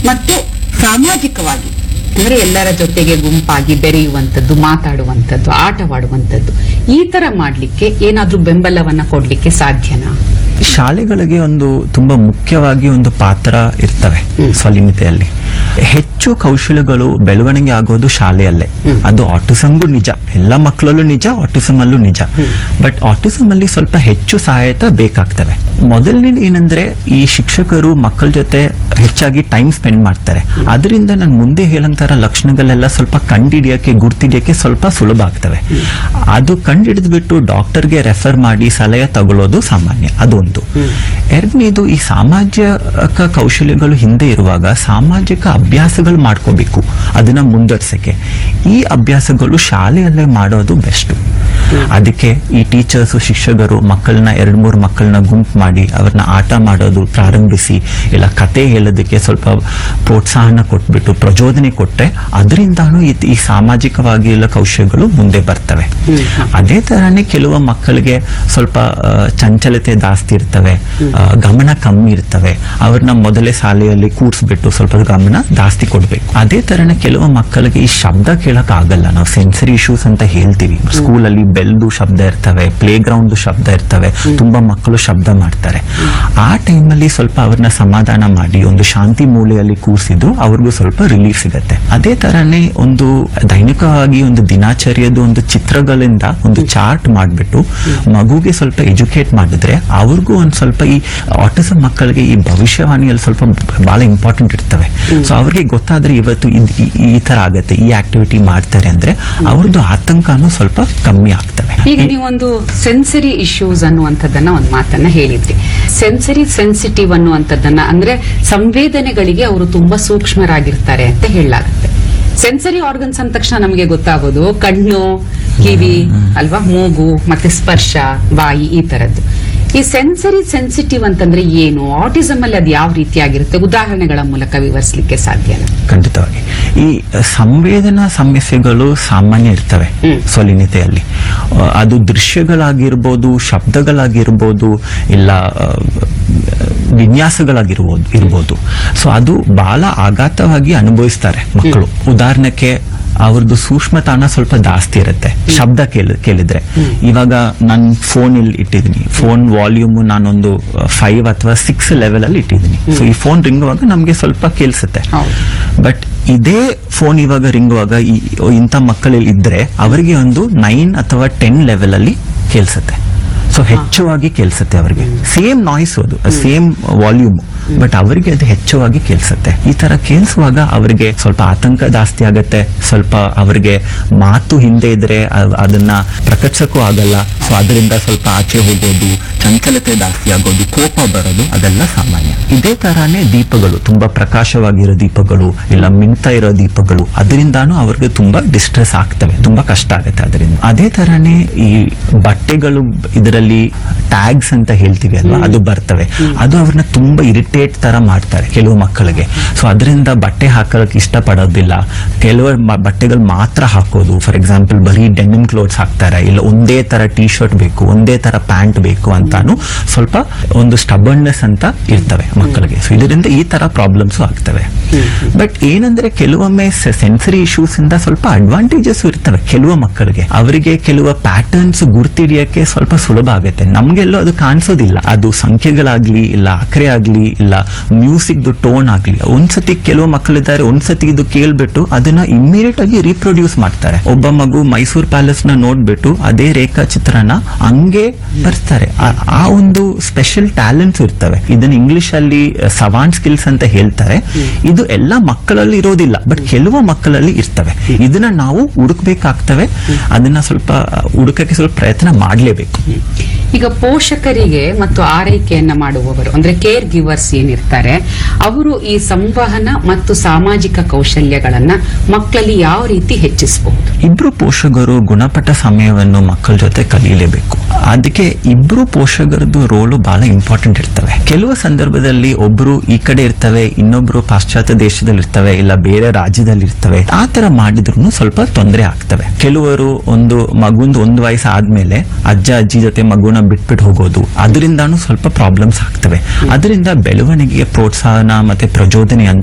ಮತ್ತು ಸಾಮಾಜಿಕವಾಗಿ ಅಂದ್ರೆ ಎಲ್ಲರ ಜೊತೆಗೆ ಗುಂಪಾಗಿ ಬೆರೆಯುವಂಥದ್ದು ಮಾತಾಡುವಂಥದ್ದು ಆಟವಾಡುವಂಥದ್ದು ಈ ತರ ಮಾಡ್ಲಿಕ್ಕೆ ಏನಾದ್ರೂ ಬೆಂಬಲವನ್ನ ಕೊಡ್ಲಿಕ್ಕೆ ಸಾಧ್ಯನಾ ಶಾಲೆಗಳಿಗೆ ಒಂದು ತುಂಬಾ ಮುಖ್ಯವಾಗಿ ಒಂದು ಪಾತ್ರ ಇರ್ತವೆ ಸ್ವಲಿನತೆಯಲ್ಲಿ ಹೆಚ್ಚು ಕೌಶಲ್ಯಗಳು ಬೆಳವಣಿಗೆ ಆಗೋದು ಶಾಲೆಯಲ್ಲೇ ಅದು ಆಟಿಸಮ್ಗೂ ನಿಜ ಎಲ್ಲ ಮಕ್ಕಳಲ್ಲೂ ನಿಜ ಆಟಿಸಮ್ ಅಲ್ಲೂ ನಿಜ ಬಟ್ ಆಟಿಸಮ್ ಅಲ್ಲಿ ಸ್ವಲ್ಪ ಹೆಚ್ಚು ಸಹಾಯತ ಬೇಕಾಗ್ತವೆ ಮೊದಲನೇದು ಏನಂದ್ರೆ ಈ ಶಿಕ್ಷಕರು ಮಕ್ಕಳ ಜೊತೆ ಹೆಚ್ಚಾಗಿ ಟೈಮ್ ಸ್ಪೆಂಡ್ ಮಾಡ್ತಾರೆ ಅದರಿಂದ ನಾನು ಮುಂದೆ ಹೇಳಂತರ ಲಕ್ಷಣಗಳೆಲ್ಲ ಸ್ವಲ್ಪ ಕಂಡಿಡಿಯಕ್ಕೆ ಗುರ್ತಿಡಿಯಕ್ಕೆ ಸ್ವಲ್ಪ ಸುಲಭ ಆಗ್ತವೆ ಅದು ಕಂಡಿಡಿದ್ಬಿಟ್ಟು ಡಾಕ್ಟರ್ಗೆ ರೆಫರ್ ಮಾಡಿ ಸಲಹೆ ತಗೊಳ್ಳೋದು ಸಾಮಾನ್ಯ ಅದೊಂದು ಎರಡನೇದು ಈ ಸಾಮಾಜಿಕ ಕೌಶಲ್ಯಗಳು ಹಿಂದೆ ಇರುವಾಗ ಸಾಮಾಜಿಕ ಅಭ್ಯಾಸಗಳು ಮಾಡ್ಕೋಬೇಕು ಅದನ್ನ ಮುಂದುವರ್ಸಕ್ಕೆ ಈ ಅಭ್ಯಾಸಗಳು ಶಾಲೆಯಲ್ಲೇ ಮಾಡೋದು ಬೆಸ್ಟ್ ಅದಕ್ಕೆ ಈ ಟೀಚರ್ಸ್ ಶಿಕ್ಷಕರು ಮಕ್ಕಳನ್ನ ಎರಡ್ ಮೂರು ಮಕ್ಕಳನ್ನ ಗುಂಪು ಮಾಡಿ ಅವ್ರನ್ನ ಆಟ ಮಾಡೋದು ಪ್ರಾರಂಭಿಸಿ ಇಲ್ಲ ಕತೆ ಹೇಳೋದಕ್ಕೆ ಸ್ವಲ್ಪ ಪ್ರೋತ್ಸಾಹನ ಕೊಟ್ಬಿಟ್ಟು ಪ್ರಚೋದನೆ ಕೊಟ್ರೆ ಅದರಿಂದಾನು ಈ ಈ ಸಾಮಾಜಿಕವಾಗಿ ಎಲ್ಲ ಕೌಶಲ್ಯಗಳು ಮುಂದೆ ಬರ್ತವೆ ಅದೇ ತರಾನೇ ಕೆಲವು ಮಕ್ಕಳಿಗೆ ಸ್ವಲ್ಪ ಆ, ಚಂಚಲತೆ ಜಾಸ್ತಿ ಇರ್ತವೆ ಆ, ಗಮನ ಕಮ್ಮಿ ಇರ್ತವೆ ಅವ್ರನ್ನ ಮೊದಲೇ ಶಾಲೆಯಲ್ಲಿ ಕೂರಿಸ್ಬಿಟ್ಟು ಸ್ವಲ್ಪ ಗಮನ ಜಾಸ್ತಿ ಕೊಡ್ಬೇಕು ಅದೇ ತರನೇ ಕೆಲವು ಮಕ್ಕಳಿಗೆ ಈ ಶಬ್ದ ಕೇಳಕ್ ಆಗಲ್ಲ ನಾವು ಸೆನ್ಸರಿ ಇಶ್ಯೂಸ್ ಅಂತ ಹೇಳ್ತೀವಿ ಸ್ಕೂಲಲ್ಲಿ ಬೆಲ್ದು ಶಬ್ದ ಇರ್ತವೆ ಪ್ಲೇ ಗ್ರೌಂಡ್ ಶಬ್ದ ಇರ್ತವೆ ತುಂಬಾ ಮಕ್ಕಳು ಶಬ್ದ ಮಾಡ್ತಾರೆ ಆ ಟೈಮಲ್ಲಿ ಸ್ವಲ್ಪ ಅವ್ರನ್ನ ಸಮಾಧಾನ ಮಾಡಿ ಒಂದು ಶಾಂತಿ ಮೂಲೆಯಲ್ಲಿ ಕೂರಿಸಿದ್ರು ಅವ್ರಿಗೂ ಸ್ವಲ್ಪ ರಿಲೀಫ್ ಸಿಗತ್ತೆ ಅದೇ ತರನೇ ಒಂದು ದೈನಿಕವಾಗಿ ಒಂದು ದಿನಾಚರ್ಯದ ಒಂದು ಚಿತ್ರಗಳಿಂದ ಒಂದು ಚಾರ್ಟ್ ಮಾಡ್ಬಿಟ್ಟು ಮಗುಗೆ ಸ್ವಲ್ಪ ಎಜುಕೇಟ್ ಮಾಡಿದ್ರೆ ಅವ್ರಿಗೂ ಒಂದ್ ಸ್ವಲ್ಪ ಈ ಆಟಿಸಮ್ ಮಕ್ಕಳಿಗೆ ಈ ಭವಿಷ್ಯವಾಣಿಯಲ್ಲಿ ಸ್ವಲ್ಪ ಬಹಳ ಇಂಪಾರ್ಟೆಂಟ್ ಇರ್ತವೆ ಸೊ ಅವ್ರಿಗೆ ಗೊತ್ತಾದ್ರೆ ಇವತ್ತು ಇದ್- ಈ- ಈ ತರ ಆಗತ್ತೆ ಈ ಆಕ್ಟಿವಿಟಿ ಮಾಡ್ತಾರೆ ಅಂದ್ರೆ ಅವ್ರದ್ದು ಆತಂಕನೂ ಸ್ವಲ್ಪ ಕಮ್ಮಿ ಆಗ್ತವೆ ಈಗ ನೀವೊಂದು ಸೆನ್ಸರಿ ಇಶ್ಯೂಸ್ ಅನ್ನುವಂಥದ್ದನ್ನ ಒಂದು ಮಾತನ್ನ ಹೇಳಿದ್ರಿ ಸೆನ್ಸರಿ ಸೆನ್ಸಿಟಿವ್ ಅನ್ನುವಂಥದ್ದನ್ನ ಅಂದ್ರೆ ಸಂವೇದನೆಗಳಿಗೆ ಅವರು ತುಂಬಾ ಸೂಕ್ಷ್ಮರಾಗಿರ್ತಾರೆ ಅಂತ ಹೇಳಲಾಗುತ್ತೆ ಸೆನ್ಸರಿ ಆರ್ಗನ್ಸ್ ಅಂದ ತಕ್ಷಣ ನಮಗೆ ಗೊತ್ತಾಗೋದು ಕಣ್ಣು ಕಿವಿ ಅಲ್ವಾ ಮೂಗು ಮತ್ತೆ ಸ್ಪರ್ಶ ಬಾಯಿ ಈ ತರದ್ದು ಈ ಸೆನ್ಸರಿ ಸೆನ್ಸಿಟಿವ್ ಅಂತಂದ್ರೆ ಏನು ಆಟಿಸಮ್ ಅಲ್ಲಿ ಅದು ಯಾವ ರೀತಿಯಾಗಿರುತ್ತೆ ಉದಾಹರಣೆಗಳ ಮೂಲಕ ವಿವರಿಸಲಿಕ್ಕೆ ಸಾಧ್ಯನಾ ಖಂಡಿತವಾಗಿ ಈ ಸಂವೇದನಾ ಸಮಸ್ಯೆಗಳು ಸಾಮಾನ್ಯ ಇರ್ತವೆ ಹ್ಮ್. ಸ್ವಲಿನತೆಯಲ್ಲಿ ಆ, ಅದು ದೃಶ್ಯಗಳಾಗಿರ್ಬೋದು ಶಬ್ದಗಳಾಗಿರ್ಬೋದು ಇಲ್ಲ ಆ, ವಿನ್ಯಾಸಗಳಾಗಿರ್ಬೋದು ಇರ್ಬೋದು ಸೊ ಅದು ಬಹಳ ಆಘಾತವಾಗಿ ಅನುಭವಿಸ್ತಾರೆ ಮಕ್ಕಳು ಉದಾಹರಣಕ್ಕೆ ಅವ್ರದ್ದು ಸೂಕ್ಷ್ಮತಾನ ಸ್ವಲ್ಪ ಜಾಸ್ತಿ ಇರುತ್ತೆ ಶಬ್ದ ಕೇಳ ಕೇಳಿದ್ರೆ ಇವಾಗ ನಾನು ಫೋನ್ ಇಲ್ಲಿ ಇಟ್ಟಿದ್ದೀನಿ ಫೋನ್ ವಾಲ್ಯೂಮ್ ನಾನೊಂದು ಫೈವ್ ಅಥವಾ ಸಿಕ್ಸ್ ಲೆವೆಲ್ ಅಲ್ಲಿ ಇಟ್ಟಿದ್ದೀನಿ ಸೊ ಈ ಫೋನ್ ರಿಂಗುವಾಗ ನಮ್ಗೆ ಸ್ವಲ್ಪ ಕೇಳಿಸುತ್ತೆ ಹೌದು. ಬಟ್ ಇದೇ ಫೋನ್ ಇವಾಗ ರಿಂಗುವಾಗ ಈ ಇಂಥ ಮಕ್ಕಳಲ್ಲಿ ಇದ್ರೆ ಅವರಿಗೆ ಒಂದು ನೈನ್ ಅಥವಾ ಟೆನ್ ಲೆವೆಲ್ ಅಲ್ಲಿ ಕೇಳಿಸುತ್ತೆ ಸೊ ಹೆಚ್ಚುವಾಗಿ ಕೇಳಿಸುತ್ತೆ ಅವರಿಗೆ ಸೇಮ್ ನಾಯ್ಸ್ ಅದು ಸೇಮ್ ವಾಲ್ಯೂಮ್ ಬಟ್ ಅವರಿಗೆ ಅದು ಹೆಚ್ಚುವಾಗಿ ಕೇಳಿಸುತ್ತೆ ಈ ತರ ಕೇಳಿಸುವಾಗ ಅವರಿಗೆ ಸ್ವಲ್ಪ ಆತಂಕ ಜಾಸ್ತಿ ಆಗತ್ತೆ ಸ್ವಲ್ಪ ಅವರಿಗೆ ಮಾತು ಹಿಂದೆ ಇದ್ರೆ ಅವ್- ಅದನ್ನ ಪ್ರಕಟಿಸಕ್ಕೂ ಆಗಲ್ಲ ಸೊ ಅದರಿಂದ ಸ್ವಲ್ಪ ಆಚೆ ಹೋಗೋದು ಚಂಚಲತೆ ಜಾಸ್ತಿ ಆಗೋದು ಕೋಪ ಬರೋದು ಅದೆಲ್ಲ ಸಾಮಾನ್ಯ ಇದೇ ತರಾನೇ ದೀಪಗಳು ತುಂಬಾ ಪ್ರಕಾಶವಾಗಿರೋ ದೀಪಗಳು ಇಲ್ಲ ಮಿಂತ ಇರೋ ದೀಪಗಳು ಅದರಿಂದಾನು ಅವ್ರಿಗೆ ತುಂಬಾ ಡಿಸ್ಟ್ರೆಸ್ ಆಗ್ತವೆ ತುಂಬಾ ಕಷ್ಟ ಆಗುತ್ತೆ ಅದರಿಂದ ಅದೇ ತರಾನೇ ಈ ಬಟ್ಟೆಗಳು ಇದರಲ್ಲಿ ಟ್ಯಾಗ್ಸ್ ಅಂತ ಹೇಳ್ತೀವಿ ಅಲ್ವಾ ಅದು ಬರ್ತವೆ ಅದು ಅವ್ರನ್ನ ತುಂಬಾ ಇರಿಟೇಟ್ ತರ ಮಾಡ್ತಾರೆ ಕೆಲವು ಮಕ್ಕಳಿಗೆ ಸೊ ಅದರಿಂದ ಬಟ್ಟೆ ಹಾಕಕ್ಕೆ ಇಷ್ಟಪಡೋದಿಲ್ಲ ಕೆಲವರು ಬಟ್ಟೆಗಳು ಮಾತ್ರ ಹಾಕೋದು ಫಾರ್ ಎಕ್ಸಾಂಪಲ್ ಬರೀ ಡೆನಿಮ್ ಕ್ಲೋತ್ಸ್ ಹಾಕ್ತಾರೆ ಇಲ್ಲ ಒಂದೇ ತರ ಟಿ ಶರ್ಟ್ ಬೇಕು ಒಂದೇ ತರ ಪ್ಯಾಂಟ್ ಬೇಕು ಅಂತಾನು ಸ್ವಲ್ಪ ಒಂದು ಸ್ಟಬರ್ನೆಸ್ ಅಂತ ಇರ್ತವೆ ಮಕ್ಕಳಿಗೆ ಸೊ ಇದರಿಂದ ಈ ತರ ಪ್ರಾಬ್ಲಮ್ಸ್ ಆಗ್ತವೆ ಬಟ್ ಏನಂದ್ರೆ ಕೆಲವೊಮ್ಮೆ ಸೆನ್ಸರಿ ಇಶ್ಯೂಸ್ ಇಂದ ಸ್ವಲ್ಪ ಅಡ್ವಾಂಟೇಜಸ್ ಇರ್ತವೆ ಕೆಲವು ಮಕ್ಕಳಿಗೆ ಅವರಿಗೆ ಕೆಲವು ಪ್ಯಾಟರ್ನ್ಸ್ ಗುರ್ತಿಡಿಯಕ್ಕೆ ಸ್ವಲ್ಪ ಸುಲಭ ಆಗುತ್ತೆ ನಮ್ಗೆಲ್ಲೋ ಅದು ಕಾಣಿಸೋದಿಲ್ಲ ಅದು ಸಂಖ್ಯೆಗಳಾಗ್ಲಿ ಇಲ್ಲ ಅಕ್ರೆ ಆಗ್ಲಿ ಇಲ್ಲ ಮ್ಯೂಸಿಕ್ ಟೋನ್ ಆಗ್ಲಿ ಒಂದ್ಸತಿ ಕೆಲವು ಮಕ್ಕಳಿದ್ದಾರೆ ಒಂದ್ಸತಿ ಇದು ಕೇಳ್ಬಿಟ್ಟು ಅದನ್ನ ಇಮ್ಮಿಡಿಯೇಟ್ ಆಗಿ ರೀಪ್ರೊಡ್ಯೂಸ್ ಮಾಡ್ತಾರೆ ಒಬ್ಬ ಮಗು ಮೈಸೂರ್ ಪ್ಯಾಲೇಸ್ ನ ನೋಡ್ಬಿಟ್ಟು ಅದೇ ರೇಖಾಚಿತ್ರನ ಹಂಗೆ ಬರ್ತಾರೆ ಆ- ಆ ಒಂದು ಸ್ಪೆಷಲ್ ಟ್ಯಾಲೆಂಟ್ಸ್ ಇರ್ತವೆ ಇದನ್ನ ಇಂಗ್ಲಿಷ್ ಅಲ್ಲಿ ಸವಾನ್ ಸ್ಕಿಲ್ಸ್ ಅಂತ ಹೇಳ್ತಾರೆ ಇದು ಎಲ್ಲ ಮಕ್ಕಳಲ್ಲಿ ಇರೋದಿಲ್ಲ ಬಟ್ ಕೆಲವು ಮಕ್ಕಳಲ್ಲಿ ಇರ್ತವೆ ಇದನ್ನ ನಾವು ಹುಡುಕ್ಬೇಕಾಗ್ತವೆ ಅದನ್ನ ಸ್ವಲ್ಪ ಹುಡುಕಕ್ಕೆ ಸ್ವಲ್ಪ ಪ್ರಯತ್ನ ಮಾಡ್ಲೇಬೇಕು ಈಗ ಪೋಷಕರಿಗೆ ಮತ್ತು ಆರೈಕೆಯನ್ನ ಮಾಡುವವರು ಅಂದ್ರೆ ಕೇರ್ ಗಿವರ್ಸ್ ಏನಿರ್ತಾರೆ ಅವರು ಈ ಸಂವಹನ ಮತ್ತು ಸಾಮಾಜಿಕ ಕೌಶಲ್ಯಗಳನ್ನ ಮಕ್ಕಳಲ್ಲಿ ಯಾವ ರೀತಿ ಹೆಚ್ಚಿಸಬಹುದು ಇಬ್ರು ಪೋಷಕರು ಗುಣಪಟ್ಟ ಸಮಯವನ್ನು ಮಕ್ಕಳ ಜೊತೆ ಕಲಿಯಲೇಬೇಕು ಅದಕ್ಕೆ ಇಬ್ರು ಪೋಷಕರದ್ದು ರೋಲು ಬಹಳ ಇಂಪಾರ್ಟೆಂಟ್ ಇರ್ತವೆ ಕೆಲವು ಸಂದರ್ಭದಲ್ಲಿ ಒಬ್ರು ಈ ಕಡೆ ಇರ್ತವೆ ಇನ್ನೊಬ್ರು ಪಾಶ್ಚಾತ್ಯ ದೇಶದಲ್ಲಿ ಇರ್ತವೆ ಇಲ್ಲ ಬೇರೆ ರಾಜ್ಯದಲ್ಲಿ ಇರ್ತವೆ ಆ ತರ ಮಾಡಿದ್ರು ಸ್ವಲ್ಪ ತೊಂದರೆ ಆಗ್ತವೆ ಕೆಲವರು ಒಂದು ಮಗುಂದು ಒಂದು ವಯಸ್ಸು ಆದ್ಮೇಲೆ ಅಜ್ಜ ಅಜ್ಜಿ ಜೊತೆ ಮಗುನ ಬಿಟ್ಬಿಟ್ಟು ಹೋಗೋದು ಅದರಿಂದಾನು ಸ್ವಲ್ಪ ಪ್ರಾಬ್ಲಮ್ಸ್ ಆಗ್ತವೆ ಅದರಿಂದ ಬೆಳವಣಿಗೆಗೆ ಪ್ರೋತ್ಸಾಹನ ಮತ್ತೆ ಪ್ರಚೋದನೆ ಅಂತ